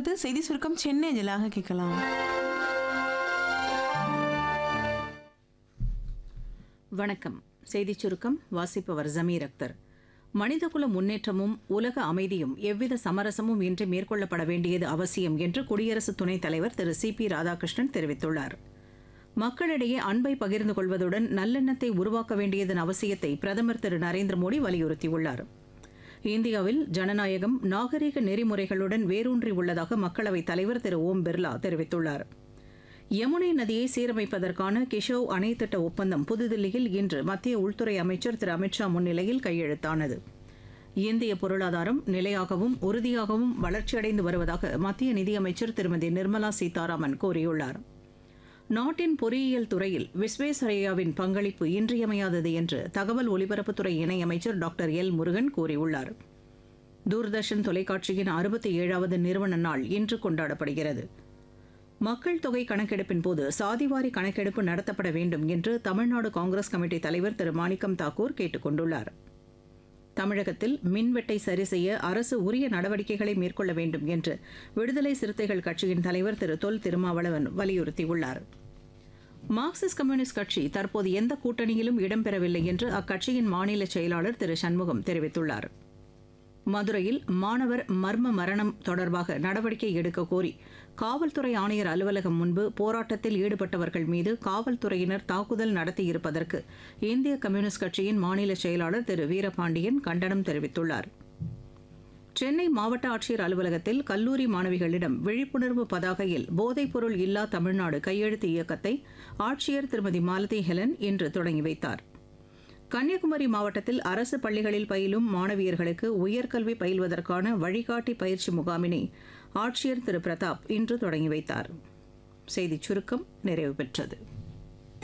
தொடர்வது செய்தி சுருக்கம் சென்னை அஞ்சலாக கேட்கலாம் வணக்கம் செய்திச் சுருக்கம் வாசிப்பவர் ஜமீர் அக்தர் மனிதகுல முன்னேற்றமும் உலக அமைதியும் எவ்வித சமரசமும் இன்றி மேற்கொள்ளப்பட வேண்டியது அவசியம் என்று குடியரசு துணைத் தலைவர் திரு சி பி ராதாகிருஷ்ணன் தெரிவித்துள்ளார் மக்களிடையே அன்பை பகிர்ந்து கொள்வதுடன் நல்லெண்ணத்தை உருவாக்க வேண்டியதன் அவசியத்தை பிரதமர் திரு நரேந்திர மோடி வலியுறுத்தியுள்ளார் இந்தியாவில் ஜனநாயகம் நாகரீக நெறிமுறைகளுடன் வேரூன்றி உள்ளதாக மக்களவைத் தலைவர் திரு ஓம் பிர்லா தெரிவித்துள்ளார் யமுனை நதியை சீரமைப்பதற்கான கிஷோவ் அணை திட்ட ஒப்பந்தம் புதுதில்லியில் இன்று மத்திய உள்துறை அமைச்சர் திரு அமித்ஷா முன்னிலையில் கையெழுத்தானது இந்திய பொருளாதாரம் நிலையாகவும் உறுதியாகவும் வளர்ச்சியடைந்து வருவதாக மத்திய நிதியமைச்சர் திருமதி நிர்மலா சீதாராமன் கூறியுள்ளார் நாட்டின் பொறியியல் துறையில் விஸ்வேஸ்வரய்யாவின் பங்களிப்பு இன்றியமையாதது என்று தகவல் ஒலிபரப்புத்துறை இணையமைச்சர் டாக்டர் எல் முருகன் கூறியுள்ளார் தூர்தர்ஷன் தொலைக்காட்சியின் அறுபத்தி ஏழாவது நிறுவன நாள் இன்று கொண்டாடப்படுகிறது மக்கள் தொகை கணக்கெடுப்பின் போது சாதிவாரி கணக்கெடுப்பு நடத்தப்பட வேண்டும் என்று தமிழ்நாடு காங்கிரஸ் கமிட்டி தலைவர் திரு மாணிக்கம் தாக்கூர் கேட்டுக் கொண்டுள்ளார் தமிழகத்தில் மின்வெட்டை சரி செய்ய அரசு உரிய நடவடிக்கைகளை மேற்கொள்ள வேண்டும் என்று விடுதலை சிறுத்தைகள் கட்சியின் தலைவர் திரு தொல் திருமாவளவன் வலியுறுத்தியுள்ளார் மார்க்சிஸ்ட் கம்யூனிஸ்ட் கட்சி தற்போது எந்த கூட்டணியிலும் இடம்பெறவில்லை என்று அக்கட்சியின் மாநில செயலாளர் திரு சண்முகம் தெரிவித்துள்ளார் மதுரையில் மாணவர் மர்ம மரணம் தொடர்பாக நடவடிக்கை எடுக்க கோரி காவல்துறை ஆணையர் அலுவலகம் முன்பு போராட்டத்தில் ஈடுபட்டவர்கள் மீது காவல்துறையினர் தாக்குதல் நடத்தியிருப்பதற்கு இந்திய கம்யூனிஸ்ட் கட்சியின் மாநில செயலாளர் திரு வீரபாண்டியன் கண்டனம் தெரிவித்துள்ளார் சென்னை மாவட்ட ஆட்சியர் அலுவலகத்தில் கல்லூரி மாணவிகளிடம் விழிப்புணர்வு பதாகையில் போதைப்பொருள் இல்லா தமிழ்நாடு கையெழுத்து இயக்கத்தை ஆட்சியர் திருமதி மாலதி ஹெலன் இன்று தொடங்கி வைத்தார் கன்னியாகுமரி மாவட்டத்தில் அரசு பள்ளிகளில் பயிலும் மாணவியர்களுக்கு உயர்கல்வி பயில்வதற்கான வழிகாட்டி பயிற்சி முகாமினை ஆட்சியர் திரு பிரதாப் இன்று தொடங்கி வைத்தார் செய்திச் சுருக்கம் நிறைவு பெற்றது